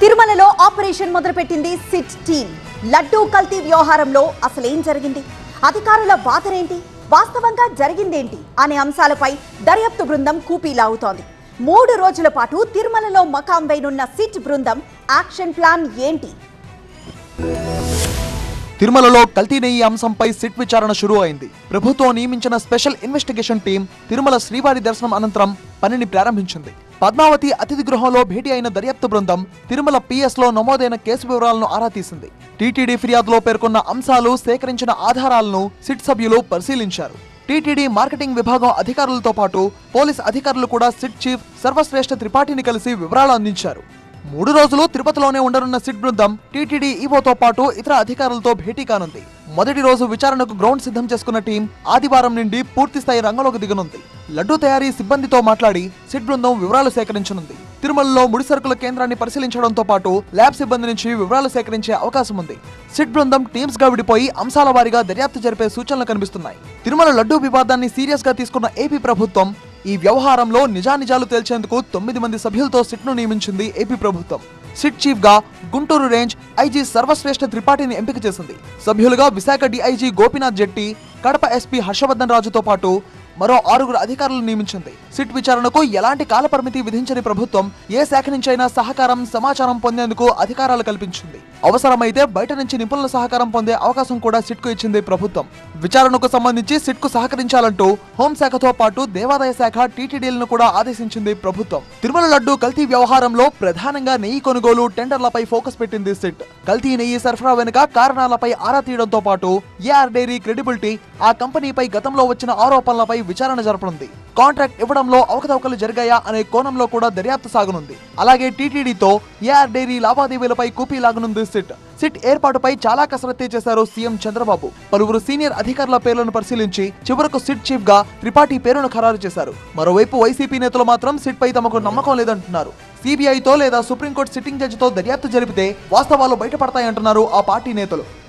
తిరుమలలో ఆపరేషన్ మొదలుపెట్టింది SIT team laddu కల్తీ వ్యవహారంలో అసలేం జరిగింది అధికారుల బాధరేంటి వాస్తవంగా జరిగిందేంటి అనే అంశాలపై దర్యాప్తు బృందం కూపీలాగుతోంది మూడు రోజుల పాటు తిరుమలలో మకాం వేయనున్న సిట్ బృందం యాక్షన్ ప్లాన్ ఏంటి తిరుమలలో కల్తీ నెయ్యి అంశంపై సిట్ విచారణ షురూ అయింది ప్రభుత్వం నియమించిన స్పెషల్ ఇన్వెస్టిగేషన్ టీం తిరుమల శ్రీవారి దర్శనం అనంతరం పనిని ప్రారంభించింది పద్మావతి అతిథి గృహంలో భేటీ అయిన దర్యాప్తు బృందం తిరుమల పిఎస్ లో నమోదైన కేసు వివరాలను ఆరా తీసింది టీటీడీ ఫిర్యాదులో పేర్కొన్న అంశాలు సేకరించిన ఆధారాలను సిట్ సభ్యులు పరిశీలించారు టీటీడీ మార్కెటింగ్ విభాగం అధికారులతో పాటు పోలీస్ అధికారులు కూడా సిట్ చీఫ్ సర్వశ్రేష్ఠ త్రిపాఠిని కలిసి వివరాలు అందించారు మూడు రోజులు తిరుపతిలోనే ఉండనున్న సిట్ బృందం టీటీడీ ఈవోతో పాటు ఇతర అధికారులతో భేటీ కానుంది మొదటి రోజు విచారణకు గ్రౌండ్ సిద్ధం చేసుకున్న టీం ఆదివారం నుండి పూర్తి స్థాయి రంగంలోకి దిగనుంది లడ్డూ తయారీ సిబ్బందితో మాట్లాడి సిట్ బృందం వివరాలు సేకరించనుంది తిరుమలలో ముడి సరుకుల కేంద్రాన్ని పరిశీలించడంతో పాటు ల్యాబ్ సిబ్బంది నుంచి వివరాలు సేకరించే అవకాశం ఉంది సిట్ బృందం టీమ్స్ గా విడిపోయి అంశాల వారీగా దర్యాప్తు జరిపే సూచనలు కనిపిస్తున్నాయి తిరుమల లడ్డూ వివాదాన్ని సీరియస్ గా తీసుకున్న ఏపీ ప్రభుత్వం ఈ వ్యవహారంలో నిజానిజాలు తేల్చేందుకు తొమ్మిది మంది సభ్యులతో సిట్ను నియమించింది ఏపీ ప్రభుత్వం సిట్ చీఫ్ గా గుంటూరు రేంజ్ ఐజీ సర్వశ్రేష్ఠ త్రిపాఠిని ఎంపిక చేసింది సభ్యులుగా విశాఖ డిఐజీ గోపీనాథ్ జెట్టి కడప ఎస్పీ హర్షవర్ధన్ రాజుతో పాటు మరో ఆరుగురు అధికారులను నియమించింది సిట్ విచారణకు ఎలాంటి కాలపరిమితి విధించని ప్రభుత్వం ఏ శాఖ నుంచైనా సహకారం సమాచారం పొందేందుకు అధికారాలు కల్పించింది అవసరమైతే బయట నుంచి నిపుణుల సహకారం పొందే అవకాశం కూడా సిట్కు ఇచ్చింది ప్రభుత్వం విచారణకు సంబంధించి సిట్కు సహకరించాలంటూ హోంశాఖతో పాటు దేవాదాయ శాఖ టీటీడీలను కూడా ఆదేశించింది ప్రభుత్వం తిరుమల లడ్డు కల్తీ వ్యవహారంలో ప్రధానంగా నెయ్యి కొనుగోలు టెండర్లపై ఫోకస్ పెట్టింది సిట్ కల్తీ నెయ్యి సరఫరా వెనుక కారణాలపై ఆరా తీయడంతో పాటు ఏఆర్ డైరీ క్రెడిబిలిటీ ఆ కంపెనీపై గతంలో వచ్చిన ఆరోపణలపై విచారణ జరపనుంది కాంట్రాక్ట్ ఇవ్వడంలో అవకతవకలు జరిగాయా అనే కోణంలో కూడా దర్యాప్తు సాగనుంది అలాగే టీటీడీతో ఏఆర్ డైరీ లావాదేవీలపై కూపీ లాగనుంది సిట్ సిట్ ఏర్పాటుపై చాలా కసరత్తే చేశారు సీఎం చంద్రబాబు పలువురు సీనియర్ అధికారుల పేర్లను పరిశీలించి చివరకు సిట్ చీఫ్ గా త్రిపాఠి పేరును ఖరారు చేశారు మరోవైపు వైసీపీ నేతలు మాత్రం సిట్ పై తమకు నమ్మకం లేదంటున్నారు సిబిఐతో లేదా సుప్రీంకోర్టు సిట్టింగ్ జడ్జితో దర్యాప్తు జరిపితే వాస్తవాలు బయటపడతాయంటున్నారు ఆ పార్టీ నేతలు